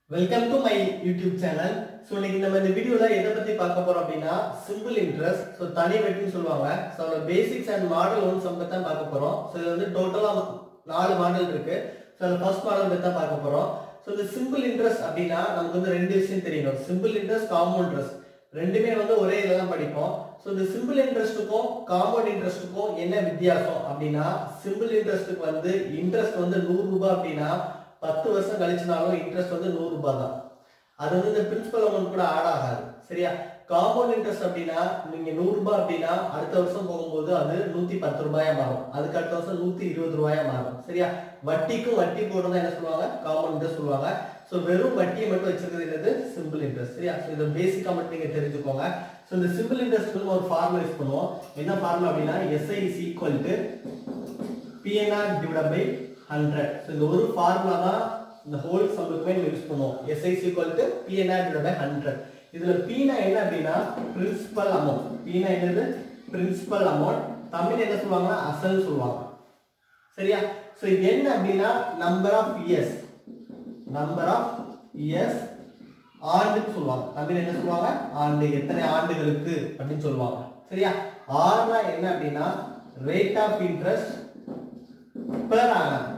welcome to my YouTube channel so இன்னைக்கு நம்ம இந்த வீடியோல எதை பத்தி பார்க்க போறோம் அப்படின்னா சிம்பிள் இன்ட்ரெஸ்ட் ஸோ தனி வெட்டின்னு சொல்லுவாங்க ஸோ அதோட basics and model one sum பத்தி தான் பார்க்க போறோம் ஸோ இது வந்து டோட்டலா நாலு மாடல் இருக்கு ஸோ அந்த ஃபர்ஸ்ட் மாடல் பத்தி தான் பார்க்க போறோம் ஸோ இந்த சிம்பிள் இன்ட்ரெஸ்ட் அப்படின்னா நமக்கு வந்து ரெண்டு விஷயம் தெரியணும் சிம்பிள் இன்ட்ரெஸ்ட் காம்பவுண்ட் இன்ட்ரெஸ்ட் ரெண்டுமே வந்து ஒரே இதில் தான் படிப்போம் ஸோ இந்த சிம்பிள் இன்ட்ரெஸ்ட்டுக்கும் காம்பவுண்ட் இன்ட்ரெஸ்ட்டுக்கும் என்ன வித்தியாசம் அப்படின்னா சிம்பிள் இன்ட்ரெஸ்ட்டுக்கு வந்து இன்ட்ரெஸ்ட் வந்து நூறு ரூபாய் அப்படின்னா பத்து வருஷம் கழிச்சுனாலும் இன்ட்ரெஸ்ட் வந்து நூறு ரூபாய் தான் அது வந்து இந்த பிரின்சிபல் அமௌண்ட் கூட ஆட் ஆகாது சரியா காம்பவுண்ட் இன்ட்ரெஸ்ட் அப்படின்னா நீங்க நூறு ரூபாய் அப்படின்னா அடுத்த வருஷம் போகும்போது அது நூத்தி பத்து ரூபாயா மாறும் அதுக்கு அடுத்த வருஷம் நூத்தி இருபது ரூபாயா மாறும் சரியா வட்டிக்கும் வட்டி போடுறதா என்ன சொல்லுவாங்க காம்பவுண்ட் இன்ட்ரெஸ்ட் சொல்லுவாங்க ஸோ வெறும் வட்டியை மட்டும் வச்சிருக்கிறது என்னது சிம்பிள் இன்ட்ரெஸ்ட் சரியா ஸோ இதை பேசிக்கா மட்டும் நீங்க தெரிஞ்சுக்கோங்க ஸோ இந்த சிம்பிள் இன்ட்ரெஸ்ட் நம்ம ஒரு ஃபார்முலா யூஸ் பண்ணுவோம் என்ன ஃபார்முலா அப்படின்னா SI is equal to PNR divide by hundred so இந்த ஒரு ஃபார்முலா தான் இந்த ஹோல் சம்முக்குமே நம்ம யூஸ் பண்ணுவோம் SI is equal to PNR divide by hundred இதுல பீனா என்ன அப்படின்னா பிரின்சிபல் அமௌண்ட் பீனா என்னது பிரின்சிபல் அமௌண்ட் தமிழ் என்ன சொல்லுவாங்கன்னா அசல் சொல்லுவாங்க சரியா ஸோ இது என்ன அப்படின்னா number of years number of years ஆண்டுன்னு சொல்லுவாங்க தமிழ் என்ன சொல்லுவாங்க ஆண்டு எத்தனை ஆண்டுகளுக்கு அப்படின்னு சொல்லுவாங்க சரியா ஆறுனா என்ன அப்படின்னா rate of interest per annum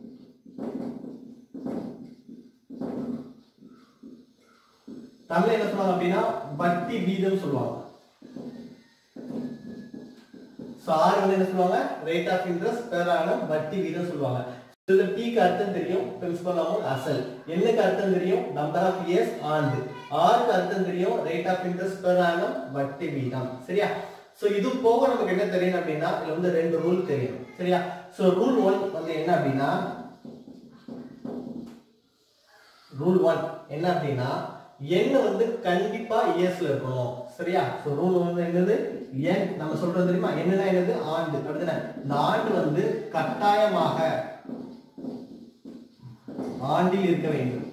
Tamil என்ன சொல்லுவாங்க அப்படின்னா வட்டி வீதம் சொல்லுவாங்க ஸோ ஆறு வந்து என்ன சொல்லுவாங்க rate of interest per annum வட்டி வீதம் சொல்லுவாங்க இதுல டீக்கு அர்த்தம் தெரியும் பிரின்சிபல் அமௌண்ட் அசல் என்னக்கு அர்த்தம் தெரியும் நம்பர் ஆஃப் இயர்ஸ் ஆண்டு ஆறுக்கு அர்த்தம் தெரியும் rate of interest per annum வட்டி வீதம் சரியா சோ இது போக நமக்கு என்ன தெரியும் அப்படின்னா இதுல வந்து ரெண்டு ரூல் தெரியும் சரியா சோ ரூல் ஒன் வந்து என்ன அப்படின்னா ரூல் ஒன் என்ன அப்படின்னா எண் வந்து கண்டிப்பா இயர்ஸ்ல இருக்கணும் சரியா சோ ரூல் வந்து என்னது எண் நம்ம சொல்றது தெரியுமா என்னன்னா என்னது ஆண்டு அப்படிதானே இந்த ஆண்டு வந்து கட்டாயமாக ஆண்டில் இருக்க வேண்டும்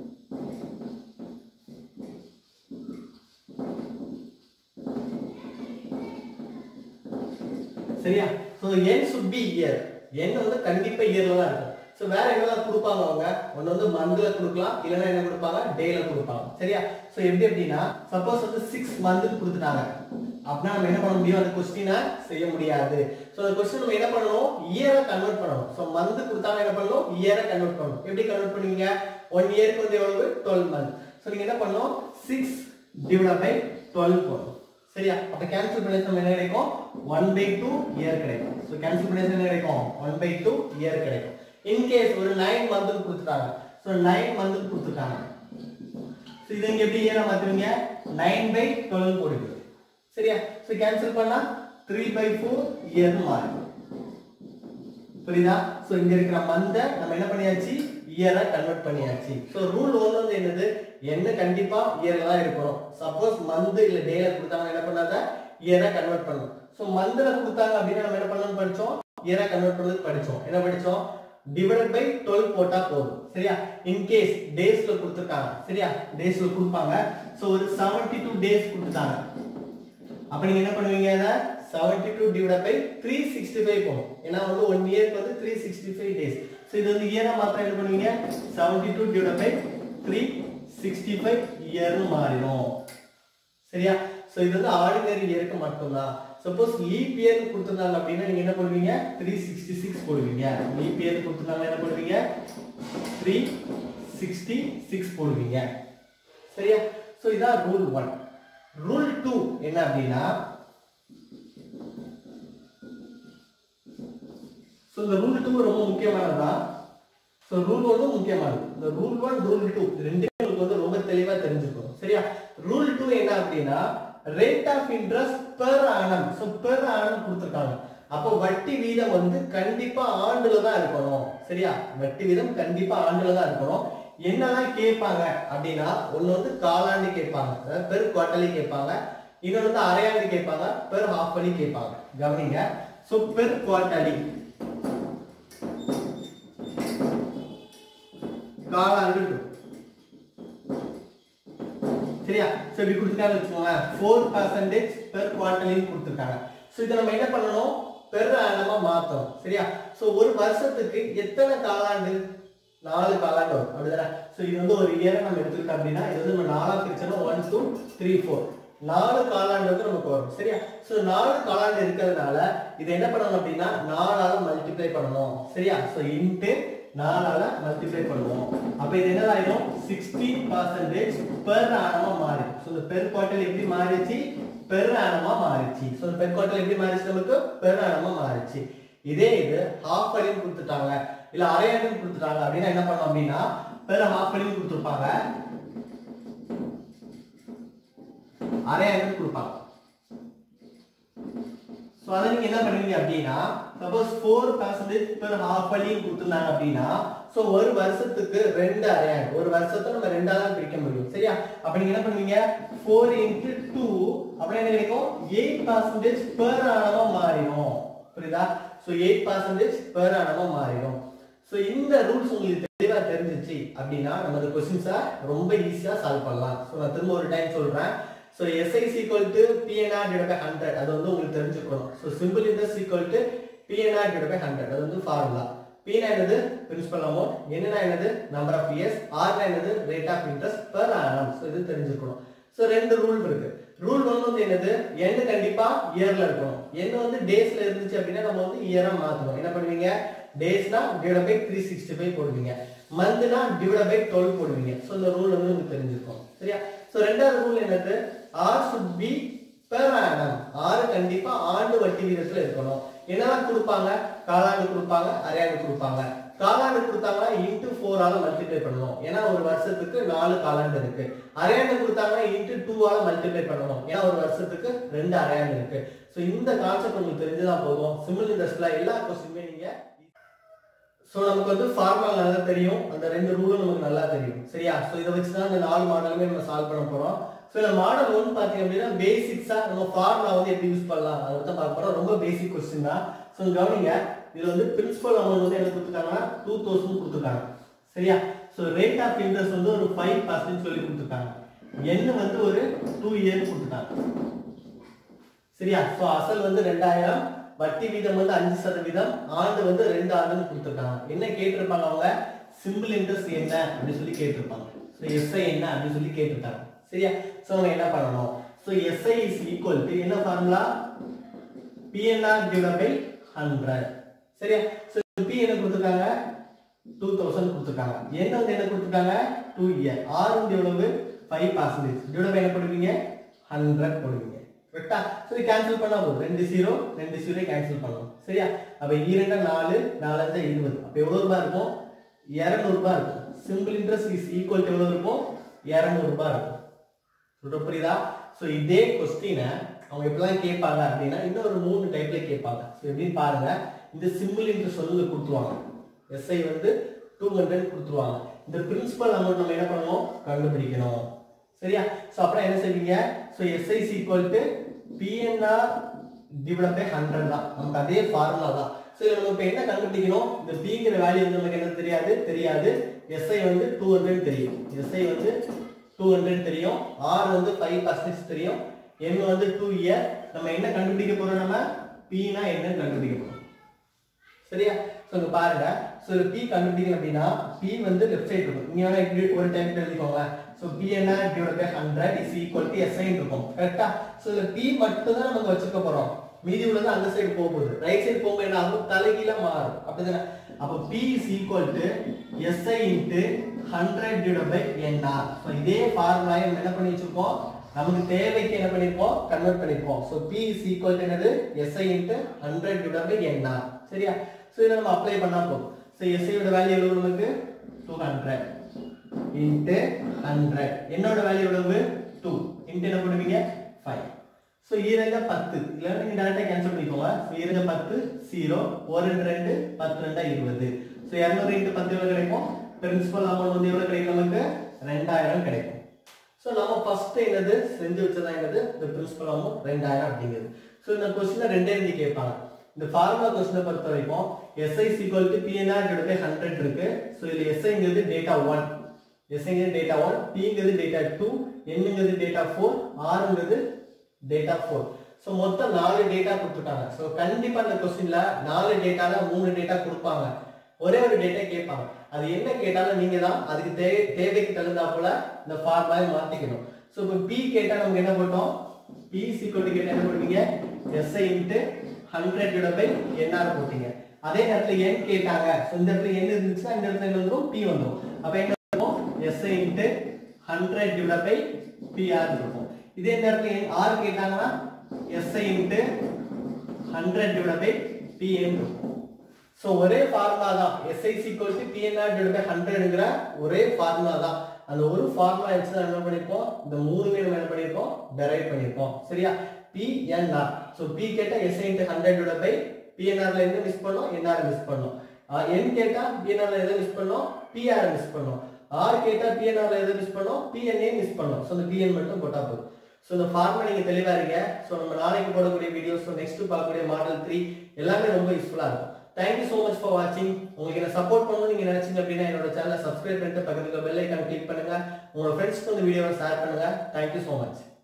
சரியா so N should be year N வந்து கண்டிப்பா இயர்ல தான் இருக்கும் சோ வேற என்னெல்லாம் கொடுப்பாங்க அவங்க ஒன்னு வந்து மந்த்ல கொடுக்கலாம் இல்லைன்னா என்ன கொடுப்பாங்க டேல கொடுப்பாங்க சரியா சோ எப்படி அப்படின்னா சப்போஸ் வந்து சிக்ஸ் மந்த் கொடுத்துட்டாங்க அப்படின்னா நம்ம என்ன பண்ண முடியும் அந்த கொஸ்டினை செய்ய முடியாது சோ அந்த கொஸ்டின் நம்ம என்ன பண்ணணும் இயரை கன்வெர்ட் பண்ணணும் சோ மந்த் கொடுத்தாங்க என்ன பண்ணணும் இயரை கன்வெர்ட் பண்ணணும் எப்படி கன்வெர்ட் பண்ணுவீங்க ஒன் இயருக்கு வந்து எவ்வளவு டுவெல் மந்த் சோ நீங்க என்ன பண்ணணும் சிக்ஸ் டிவைட் பை டுவெல் போடணும் சரியா அப்ப கேன்சல் பண்ணி நம்ம என்ன கிடைக்கும் ஒன் பை டூ இயர் கிடைக்கும் ஸோ கேன்சல் பண்ணி என்ன கிடைக்கும் ஒன் பை டூ இயர் கிடைக்கும் இன்கேஸ் ஒரு நைன் மந்த் கொடுத்துட்டாங்க ஸோ நைன் மந்த் கொடுத்துட்டாங்க ஸோ இதை இங்க எப்படி இயரா மாத்துவீங்க நைன் பை டுவெல் போடுவீங்க சரியா ஸோ கேன்சல் பண்ணா த்ரீ பை ஃபோர் இயர் மாறும் புரியுதா ஸோ இங்க இருக்கிற மந்தை நம்ம என்ன பண்ணியாச்சு இயரா கன்வெர்ட் பண்ணியாச்சு ஸோ ரூல் ஒன்று வந்து என்னது என்ன கண்டிப்பா இயர்ல தான் இருக்கணும் சப்போஸ் மந்த் இல்ல டேல கொடுத்தாங்க என்ன பண்ணாத இயரா கன்வெர்ட் பண்ணணும் ஸோ மந்த்ல கொடுத்தாங்க அப்படின்னா நம்ம என்ன பண்ணணும் படிச்சோம் இயரா கன்வெர்ட் பண்ணது படிச்சோம் என்ன படிச்சோம் டிவைட் பை டுவெல் போட்டா போதும் சரியா இன்கேஸ் டேஸ்ல கொடுத்துருக்காங்க சரியா டேஸ்ல கொடுப்பாங்க ஸோ ஒரு செவன்டி டூ டேஸ் கொடுத்துட்டாங்க அப்ப நீங்க என்ன பண்ணுவீங்க அதை seventy two divide by three sixty five போகும் ஏன்னா வந்து ஒன் இயர்க்கு வந்து three sixty five days so இது வந்து இயரா மாத்திரம் என்ன பண்ணுவீங்க seventy two divide by three sixty five இயர்னு மாறிடும் சரியா ஸோ இது வந்து ஆர்டினரி இயருக்கு மட்டும்தான் சப்போஸ் லீப் இயர் கொடுத்துருந்தாங்க அப்படின்னா நீங்க என்ன பண்ணுவீங்க த்ரீ சிக்ஸ்டி சிக்ஸ் போடுவீங்க லீப் இயர் கொடுத்துருந்தாங்க என்ன பண்ணுவீங்க த்ரீ சிக்ஸ்டி சிக்ஸ் போடுவீங்க சரியா ஸோ இதான் ரூல் ஒன் ரூல் டூ என்ன அப்படின்னா ஸோ இந்த ரூல் டூ ரொம்ப முக்கியமானதா ஸோ ரூல் ஒன்றும் முக்கியமானது இந்த ரூல் ஒன் ரூல் டூ ரெண்டுமே உங்களுக்கு வந்து ரொம்ப தெளிவா தெரிஞ்சுக்கணும் சரியா ரூல் டூ என்ன அப்படின்னா rate of interest per annum so per annum கொடுத்துருக்காங்க அப்போ வட்டி வீதம் வந்து கண்டிப்பா ஆண்டுல தான் இருக்கணும் சரியா வட்டி வீதம் கண்டிப்பா ஆண்டுல தான் இருக்கணும் என்னெல்லாம் கேட்பாங்க அப்படின்னா ஒண்ணு வந்து காலாண்டு கேட்பாங்க அதாவது பெர் குவார்டர்லி கேட்பாங்க இன்னொன்று வந்து அரையாண்டு கேட்பாங்க பெர் ஹாஃப் அலி கேட்பாங்க கவனிங்க ஸோ பெர் குவார்டர்லி காலாண்டு சரியா சோ இப்படி கொடுத்துட்டாங்க வச்சுக்கோங்க ஃபோர் பர்சன்டேஜ் பெர் குவார்டர்லின்னு கொடுத்துருக்காங்க ஸோ இதை நம்ம என்ன பண்ணணும் பெர் ஆனமா மாத்தணும் சரியா சோ ஒரு வருஷத்துக்கு எத்தனை காலாண்டு நாலு காலாண்டு வரும் அப்படிதானே ஸோ இது வந்து ஒரு இயரை நம்ம எடுத்துக்கிட்டோம் அப்படின்னா இது வந்து நம்ம நாலா பிரிச்சோம்னா ஒன் டூ த்ரீ ஃபோர் நாலு காலாண்டு வந்து நமக்கு வரும் சரியா ஸோ நாலு காலாண்டு இருக்கிறதுனால இதை என்ன பண்ணணும் அப்படின்னா நாலால மல்டிப்ளை பண்ணணும் சரியா ஸோ இன்ட்டு நாலால மல்டிப்ளை பண்ணுவோம் அப்ப இது என்ன ஆயிடும் சிக்ஸ்டி பர்சன்டேஜ் பெர் ஆனமா மாறி ஸோ இந்த பெர் குவார்டர் எப்படி மாறிச்சு பெர் ஆனமா மாறிச்சு ஸோ இந்த பெர் குவார்டர் எப்படி மாறிச்சு நமக்கு பெர் ஆனமா மாறிச்சு இதே இது ஹாஃப் வரையும் கொடுத்துட்டாங்க இல்ல அரை அரையும் கொடுத்துட்டாங்க அப்படின்னா என்ன பண்ணோம் அப்படின்னா பெர் ஹாஃப் வரையும் கொடுத்துருப்பாங்க அரை அரையும் கொடுப்பாங்க ஸோ அதை நீங்க என்ன பண்ணுவீங்க அப்படின்னா suppose four percentage per half அலியும் கொடுத்துருந்தாங்க அப்படின்னா ஸோ ஒரு வருஷத்துக்கு ரெண்டு அரையாண்டு ஒரு வருஷத்தை நம்ம ரெண்டா தான் பிரிக்க முடியும் சரியா அப்ப நீங்க என்ன பண்ணுவீங்க ஃபோர் இன்ட்டு டூ அப்படின்னா என்ன கிடைக்கும் எயிட் பர்சன்டேஜ் பெர் ஆனமா மாறிடும் புரியுதா ஸோ எயிட் பர்சன்டேஜ் பெர் ஆனமா மாறிடும் ஸோ இந்த ரூல்ஸ் உங்களுக்கு தெளிவா தெரிஞ்சிச்சு அப்படின்னா நம்ம இந்த கொஸ்டின்ஸை ரொம்ப ஈஸியா சால்வ் பண்ணலாம் ஸோ நான் திரும்ப ஒரு டைம் சொல்றேன் so SI is equal to PNR divide by hundred அது வந்து உங்களுக்கு தெரிஞ்சுக்கணும் so simple interest equal to PNR divide by hundred அது வந்து ஃபார்முலா பினா என்னது பிரின்சிபல் அமௌண்ட் என்னன்னா என்னது நம்பர் ஆஃப் இயர்ஸ் ஆர்னா என்னது rate of interest per annum so இது தெரிஞ்சுக்கணும் ஸோ ரெண்டு ரூல் இருக்கு ரூல் ஒன்று வந்து என்னது எண்ணு கண்டிப்பா இயர்ல இருக்கணும் எண்ணு வந்து டேஸ்ல இருந்துச்சு அப்படின்னா நம்ம வந்து இயரா மாத்தணும் என்ன பண்ணுவீங்க டேஸ்னா divide by three sixty five போடுவீங்க மந்த்னா டிவைட் பை டுவெல் போடுவீங்க ஸோ இந்த ரூல் வந்து உங்களுக்கு தெரிஞ்சிருக்கும் சரியா ஸோ ரெண்டாவது ரூல் என்னது R should be per annum ஆறு கண்டிப்பா ஆண்டு வட்டி வீதத்துல இருக்கணும் என்னெல்லாம் கொடுப்பாங்க காலாண்டு கொடுப்பாங்க அரையாண்டு கொடுப்பாங்க காலாண்டு கொடுத்தாங்கன்னா இன்ட்டு ஃபோரால மல்டிப்ளை பண்ணணும் ஏன்னா ஒரு வருஷத்துக்கு நாலு காலாண்டு இருக்கு அரையாண்டு கொடுத்தாங்கன்னா இன்ட்டு டூவால மல்டிப்ளை பண்ணணும் ஏன்னா ஒரு வருஷத்துக்கு ரெண்டு அரையாண்டு இருக்கு ஸோ இந்த கான்செப்ட் உங்களுக்கு தெரிஞ்சுதான் போதும் சிம்பிள் இன்ட்ரெஸ்ட்ல எல்லா கொஸ்டினுமே நீங்க ஸோ நமக்கு வந்து ஃபார்முலா நல்லா தெரியும் அந்த ரெண்டு ரூலும் நமக்கு நல்லா தெரியும் சரியா ஸோ இதை வச்சு தான் இந்த நாலு மாடலுமே நம்ம சால்வ் பண்ண போறோம் ஸோ இந்த மாடல் ஒன்று பார்த்தீங்க அப்படின்னா பேசிக்ஸா நம்ம ஃபார்முலா வந்து எப்படி யூஸ் பண்ணலாம் அதை தான் பார்க்க போறோம் ரொம்ப பேசிக் கொஸ்டின் தான் ஸோ கவனிங்க இதுல வந்து பிரின்சிபல் அமௌண்ட் வந்து என்ன கொடுத்துருக்காங்கன்னா டூ தௌசண்ட் கொடுத்துருக்காங்க சரியா ஸோ ரேட் ஆஃப் இன்ட்ரெஸ்ட் வந்து ஒரு ஃபைவ் பர்சன்ட் சொல்லி கொடுத்துருக்காங்க என்ன வந்து ஒரு டூ இயர் கொடுத்துட்டாங்க சரியா ஸோ அசல் வந்து ரெண்டாயிரம் வட்டி வீதம் வந்து அஞ்சு சதவீதம் ஆண்டு வந்து ரெண்டு ஆண்டுன்னு கொடுத்துருக்காங்க என்ன கேட்டிருப்பாங்க அவங்க சிம்பிள் இன்ட்ரெஸ்ட் என்ன அப்படின்னு சொல்லி கேட்டிருப்பாங்க ஸோ எஸ்ஐ என்ன அப்படின்னு சொல்லி கேட்டிருக்காங்க சரியா ஸோ அவங்க என்ன பண்ணணும் so SI is equal to என்ன formula PNR divide by hundred சரியா ஸோ பி என்ன கொடுத்துருக்காங்க டூ தௌசண்ட் கொடுத்துருக்காங்க என்ன வந்து என்ன கொடுத்துருக்காங்க டூ இயர் ஆர் வந்து எவ்வளவு ஃபைவ் பர்சன்டேஜ் டிவைட் பை என்ன போடுவீங்க ஹண்ட்ரட் போடுவீங்க கரெக்டா சரி கேன்சல் பண்ணா போதும் ரெண்டு ஜீரோ ரெண்டு ஜீரோ கேன்சல் பண்ணணும் சரியா அப்ப இரண்டு நாலு நாலஞ்சா இருபது அப்ப எவ்வளவு ரூபாய் இருக்கும் இருநூறு ரூபாய் இருக்கும் simple interest is equal to எவ்வளவு இருக்கும் இருநூறு ரூபாய் இருக்கும் சொல்ற புரியுதா ஸோ இதே கொஸ்டினை அவங்க எப்படிலாம் கேட்பாங்க அப்படின்னா இன்னும் ஒரு மூணு டைப்ல கேட்பாங்க ஸோ எப்படின்னு பாருங்க இந்த சிம்பிள் இன்ட்ரெஸ்ட் வந்து கொடுத்துருவாங்க எஸ்ஐ வந்து டூ ஹண்ட்ரட் கொடுத்துருவாங்க இந்த பிரின்சிபல் அமௌண்ட் நம்ம என்ன பண்ணணும் கண்டுபிடிக்கணும் சரியா ஸோ அப்புறம் என்ன செய்வீங்க so SI equal to PNR divide by hundred தான் நமக்கு அதே ஃபார்முலா தான் ஸோ இதில் நம்ம இப்போ என்ன கண்டுபிடிக்கணும் இந்த பிங்கிற வேல்யூ வந்து நமக்கு என்ன தெரியாது தெரியாது எஸ்ஐ வந்து டூ ஹண்ட்ரட் தெரியும் எஸ்ஐ வந்து டூ ஹண்ட்ரட் தெரியும் ஆர் வந்து ஃபைவ் பர்சன்டேஜ் தெரியும் எம் வந்து டூ இயர் நம்ம என்ன கண்டுபிடிக்க போறோம் நம்ம பினா என்னன்னு கண்டுபிடிக்க போறோம் சரியா ஸோ இங்க பாருங்க ஸோ இது பி கண்டுபிடிக்கணும் அப்படின்னா பி வந்து லெஃப்ட் சைடு இருக்கும் இங்க வேணா இப்படி ஒரு டைப் எழுதிக்கோங்க ஸோ பி என்ன divide by hundred is equal to SI இருக்கும் கரெக்டா ஸோ இதுல பி மட்டும் தான் நமக்கு வச்சுக்க போறோம் மீதி உள்ளது அந்த சைடு போக போகுது ரைட் சைடு போகும்போது என்ன ஆகும் தலைகீழ மாறும் அப்படிதானே அப்போ P is equal to SI into hundred divide by NR so இதே ஃபார்முலாயை நம்ம என்ன பண்ணி வச்சிருக்கோம் நமக்கு தேவைக்கு என்ன பண்ணிருப்போம் கன்வெர்ட் பண்ணிருப்போம் so P is equal to என்னது SI into hundred divide by NR சரியா ஸோ இதை நம்ம அப்ளை பண்ணா போதும் ஸோ எஸ்ஐயோட வேல்யூ எவ்வளவு நமக்கு டூ ஹண்ட்ரட் இன்ட்டு ஹண்ட்ரட் என்னோட வேல்யூ எவ்வளவு டூ இன்ட்டு என்ன பண்ணுவீங்க ஃபைவ் ஸோ ஈரங்க பத்து இல்லை நீங்கள் டேரெக்டாக கேன்சல் பண்ணிக்கோங்க ஸோ ஈரங்க பத்து ஜீரோ ஒரு ரெண்டு ரெண்டு பத்து ரெண்டா இருபது ஸோ இரநூறு இன்ட்டு பத்து எவ்வளோ கிடைக்கும் பிரின்சிபல் அமௌண்ட் வந்து எவ்வளோ கிடைக்கும் நமக்கு ரெண்டாயிரம் கிடைக்கும் ஸோ நம்ம ஃபர்ஸ்ட் என்னது செஞ்சு வச்சதா என்னது இந்த பிரின்சிபல் அமௌண்ட் ரெண்டாயிரம் அப்படிங்கிறது ஸோ இந்த கொஸ்டினை ரெண்டே ரெண்டு கேட்பாங்க இந்த ஃபார்முலா கொஸ்டினை பொறுத்த வரைக்கும் SI is equal to PNR divide by hundred இருக்கு ஸோ இதில் எஸ்ஐங்கிறது டேட்டா ஒன் எஸ்ஐங்கிறது டேட்டா ஒன் பிங்கிறது டேட்டா டூ என்னங்கிறது டேட்டா ஃபோர் ஆறுங்கிறது டேட்டா ஃபோர் ஸோ மொத்தம் நாலு டேட்டா கொடுத்துருக்காங்க ஸோ கண்டிப்பா இந்த கொஸ்டின்ல நாலு டேட்டால மூணு டேட்டா கொடுப்பாங்க ஒரே ஒரு டேட்டா கேட்பாங்க அது என்ன கேட்டாலும் நீங்க தான் அதுக்கு தே தேவைக்கு தகுந்தா போல இந்த ஃபார்முலாவை மாத்திக்கணும் ஸோ இப்போ பி கேட்டா நமக்கு என்ன போட்டோம் பி சிக்கோட்டு கேட்டா என்ன போட்டீங்க SI into hundred divide by NR போட்டீங்க அதே நேரத்துல n கேட்டாங்க ஸோ இந்த இடத்துல n இருந்துச்சுன்னா இந்த இடத்துல என்ன வந்துரும் p வந்துரும் அப்ப என்ன இருக்கும் SI into hundred divide by PR இருக்கும் இதே நேரத்துல n r கேட்டாங்கன்னா SI into hundred divide by PN இருக்கும் ஸோ ஒரே ஃபார்முலா தான் SI is equal to PNR divide by ஹண்ட்ரட்ங்கிற ஒரே ஃபார்முலா தான் அந்த ஒரு ஃபார்முலா வச்சு தான் என்ன பண்ணியிருக்கோம் இந்த மூணுமே நம்ம என்ன பண்ணியிருக்கோம் டெரைவ் பண்ணியிருக்கோம் சரியா பிஎன்ஆர் ஸோ பி கேட்டால் SI into hundred divide by பிஎன்ஆர்ல எந்த மிஸ் பண்ணோம் என்ஆர் மிஸ் பண்ணோம் என் கேட்டா பிஎன்ஆர்ல எதை மிஸ் பண்ணோம் பிஆர் மிஸ் பண்ணோம் ஆர் கேட்டா பிஎன்ஆர்ல எதை மிஸ் பண்ணோம் பிஎன்ஏ மிஸ் பண்ணோம் ஸோ இந்த பிஎன் மட்டும் போட்டா போதும் ஸோ இந்த ஃபார்முலா நீங்க தெளிவா இருங்க ஸோ நம்ம நாளைக்கு போடக்கூடிய வீடியோஸ் நெக்ஸ்ட் பார்க்கக்கூடிய மாடல் த்ரீ எல்லாமே ரொம்ப யூஸ்ஃபுல்லா இருக்கும் தேங்க்யூ ஸோ மச் ஃபார் வாட்சிங் உங்களுக்கு என்ன சப்போர்ட் பண்ணணும் நீங்க நினைச்சீங்க அப்படின்னா என்னோட சேனலை சப்ஸ்கிரைப் பண்ணிட்டு பக்கத்துல பெல் ஐக்கான் கிளிக் பண்ணுங்க உங்களோட ஃப்ரெண்ட்ஸ்க்கு இந்த வீடியோவை ஷேர் பண்ணுங்க தேங்க்யூ ஸோ மச்